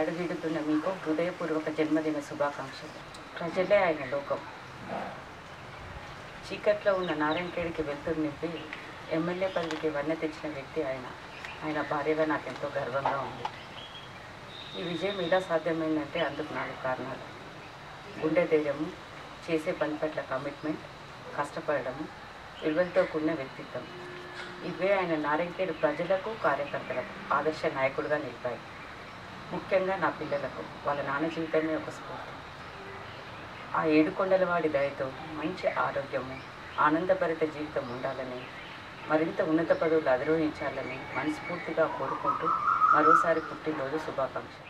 నడువిడుతున్న మీకు హృదయపూర్వక జన్మదిన శుభాకాంక్షలు ప్రజలే ఆయన లోకం చీకట్లో ఉన్న నారాయణఖేడికి వెళ్తురు నింపి ఎమ్మెల్యే పదవికి వన్నె తెచ్చిన వ్యక్తి ఆయన ఆయన భార్యగా నాకు ఎంతో గర్వంగా ఉంది ఈ విజయం ఎలా సాధ్యమైందంటే అందుకు నాలుగు కారణాలు గుండె ధైర్యము చేసే పని పట్ల కమిట్మెంట్ కష్టపడము విలువలతో కూడిన వ్యక్తిత్వం ఇవే ఆయన నారాయణఖేడ్ ప్రజలకు కార్యకర్తలకు ఆదర్శ నాయకుడిగా నిలిపాయి ముఖ్యంగా నా పిల్లలకు వాళ్ళ నాన్న జీవితమే ఒక స్ఫూర్తి ఆ ఏడుకొండల వాడి దయతో మంచి ఆరోగ్యము ఆనందభరిత జీవితం ఉండాలని మరింత ఉన్నత పదవులు అధిరోహించాలని మనస్ఫూర్తిగా కోరుకుంటూ మరోసారి పుట్టినరోజు శుభాకాంక్షలు